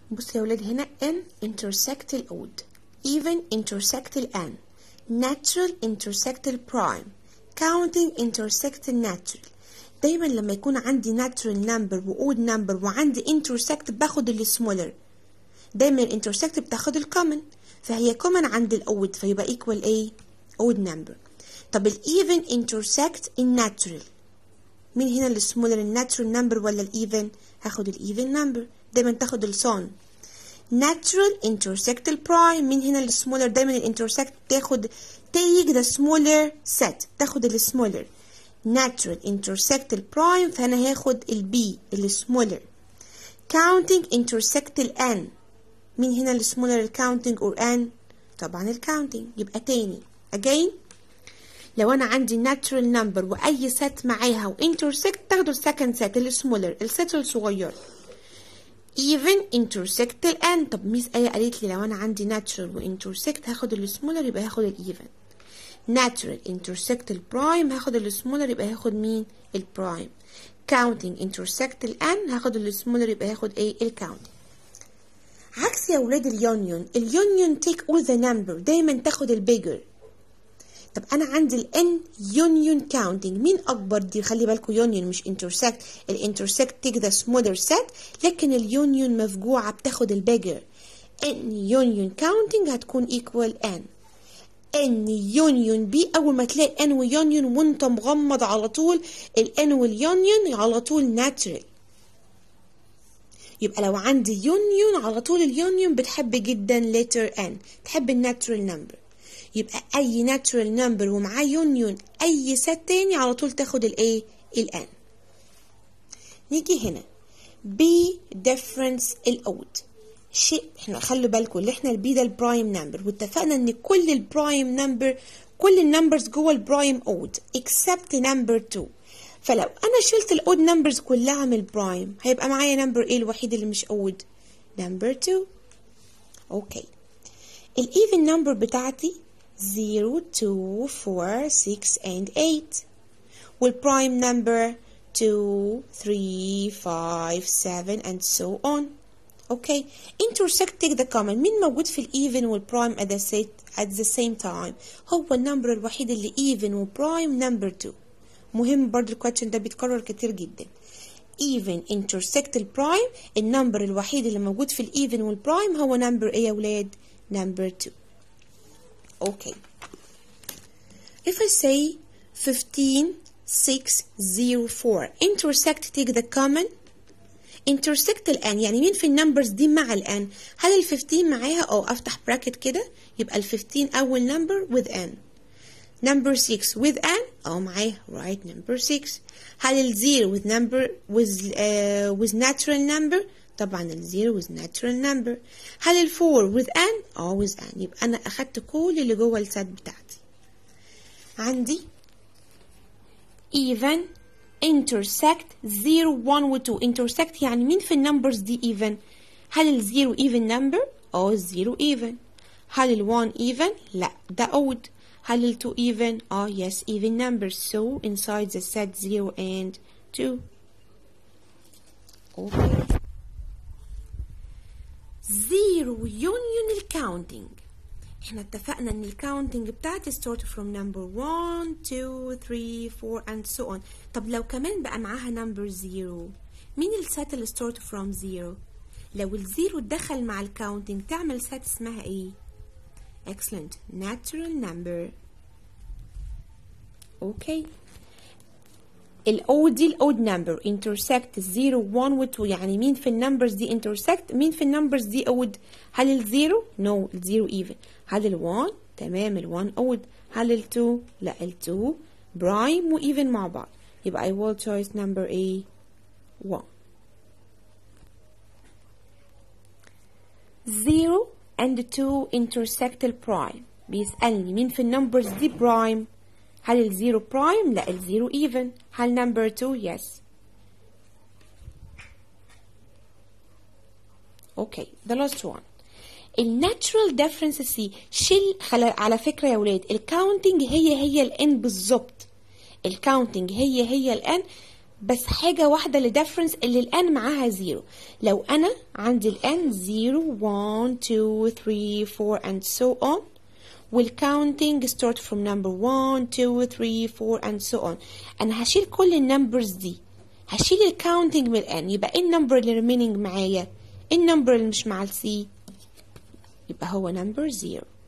بصوا يا ولاد هنا n intersect ال odd even intersect ال n natural intersect ال prime counting intersect ال natural دايما لما يكون عندي natural number و odd number وعندي intersect باخد ال smaller دايما ال intersect بتاخد ال common فهي common عند ال odd فيبقى equal ايه odd number طب ال even intersect ال natural مين هنا السمولر الناتشورال نمبر ولا الايفن هاخد الايفن نمبر دايما تاخد الصون natural intersect البرايم مين هنا السمولر دايما الانترسكت تاخد take the smaller set تاخد السمولر natural intersect البرايم فانا هاخد البي السمولر counting intersect الان مين هنا السمولر الكاونتنج اور ان طبعا الكاونتنج يبقى تاني again لو انا عندي natural number واي set معاها وانترسكت تاخدوا السكند set السمولر الست الصغير even intersect الان طب ميس ايه قالت لي لو انا عندي natural وانترسكت هاخد السمولر يبقى هاخد الايفن natural intersect البرايم هاخد السمولر يبقى هاخد مين البرايم counting intersect الان هاخد السمولر يبقى هاخد ايه الكاونتنج عكس يا ولاد اليونيون اليونيون take all the number دايما تاخد البيجر طب انا عندي الان يونيون كاونتنج مين اكبر دي خلي بالكم يونيون مش انترسكت الانترسكت تيك ذا سمولر سيت لكن اليونيون مفجوعه بتاخد البيجر ان يونيون كاونتنج هتكون ايكوال ان ان يونيون بي اول ما تلاقي ان ويونيون وانت مغمض على طول الان واليونيون على طول ناتشرال يبقى لو عندي يونيون على طول اليونيون بتحب جدا لتر ان تحب الناتشرال نمبر يبقى اي ناتشورال نمبر ومعاه يونيون اي ست تاني على طول تاخد الايه الان نيجي هنا بي ديفرنس الاود شيء احنا خلوا بالكم اللي احنا البي ده البرايم نمبر واتفقنا ان كل البرايم نمبر كل النمبرز جوه البرايم اود اكسبت نمبر 2 فلو انا شلت الاود نمبرز كلها من البرايم هيبقى معايا نمبر ايه الوحيد اللي مش اود نمبر 2 اوكي الايفن نمبر بتاعتي 0 2 4 6 and 8 والprime number 2 3 5 7 and so on okay intersect take the common مين موجود في الايفن والبرايم at the, same, at the same time هو النمبر الوحيد اللي even وبرايم number 2 مهم برضو الكويشن ده بيتكرر كتير جدا even intersect البرايم النمبر الوحيد اللي موجود في الايفن والبرايم هو نمبر ايه يا ولاد number 2 okay if I say 15 6 0 4 intersect take the common intersect الآن يعني مين في النمبرز دي مع الآن هل ال 15 معاها أو أفتح براكت كده يبقى ال 15 أول نمبر with n number 6 with n أو معاها right number 6 هل ال 0 with number with uh, with natural number طبعا ال 0 with natural number هل ال 4 with n اه with n يبقى أنا أخدت كل اللي جوه السات بتاعتي عندي even intersect 0 1 و 2 intersect يعني مين في النمبرز دي even هل ال 0 even number اه 0 even هل ال 1 even لا ده odd هل ال 2 even اه yes even numbers so inside the set 0 and 2 okay zero union الكاونتنج احنا اتفقنا ان الكاونتنج بتاعتي start from number 1 2 3 4 and so on طب لو كمان بقى معاها number 0 مين السات اللي start from 0 لو الزيرو دخل مع الكاونتنج تعمل سات اسمها ايه excellent natural number اوكي الاو دي الاود نمبر intersect 0 1 و 2 يعني مين في النمبرز دي intersect مين في النمبرز دي اود هل الزيرو نو no, الزيرو even هل ال1 تمام ال1 اود هل ال2 لا ال2 برايم وايفن مع بعض يبقى I will choice number A 1 0 and 2 intersect البرايم بيسألني مين في النمبرز دي برايم هل الزيرو برايم لا الزيرو ايفن هل نمبر 2 يس اوكي the last one الناتشرال ديفرنس سي شيل على فكره يا ولاد الكاونتنج هي هي الان بالظبط الكاونتنج هي هي الان بس حاجة واحدة اللي difference اللي الآن معاها زيرو لو أنا عندي الآن زيرو one two three four and so on والcounting start from number one two three four and so on أنا هشيل كل النمبرز دي هشيل الكاونتنج من الآن يبقى ايه النمبر اللي remaining معايا ايه النمبر اللي مش مع السي يبقى هو number zero